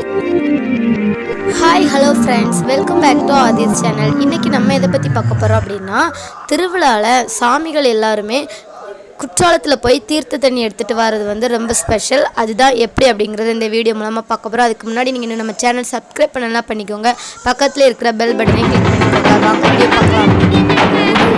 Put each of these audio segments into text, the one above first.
hi hello friends welcome back to Aadhi's channel இன்றைக்கி நம்ம எதை பற்றி பார்க்க போகிறோம் அப்படின்னா திருவிழாவில் சாமிகள் எல்லாருமே குற்றாலத்தில் போய் தீர்த்த தண்ணி எடுத்துகிட்டு வர்றது வந்து ரொம்ப ஸ்பெஷல் அதுதான் எப்படி அப்படிங்கிறத இந்த வீடியோ மூலமாக பார்க்க போகிறோம் அதுக்கு முன்னாடி நீங்கள் இன்னும் நம்ம சேனல் சப்ஸ்கிரைப் பண்ணலாம் பண்ணிக்கோங்க பக்கத்தில் இருக்கிற பெல் பட்டனை கிளிக் பண்ணிக்கோங்க வாங்க வீடியோ பார்க்கலாம்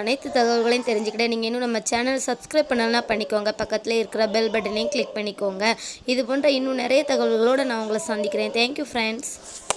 அனைத்து தகவல்களையும் தெரிஞ்சுக்கிட்ட நீங்கள் இன்னும் நம்ம சேனல் சப்ஸ்கிரைப் பண்ணலன்னா பண்ணிக்கோங்க பக்கத்தில் இருக்கிற பெல் பட்டனையும் கிளிக் பண்ணிக்கோங்க இது போன்ற இன்னும் நிறைய தகவல்களோடு நான் உங்களை சந்திக்கிறேன் தேங்க்யூ ஃப்ரெண்ட்ஸ்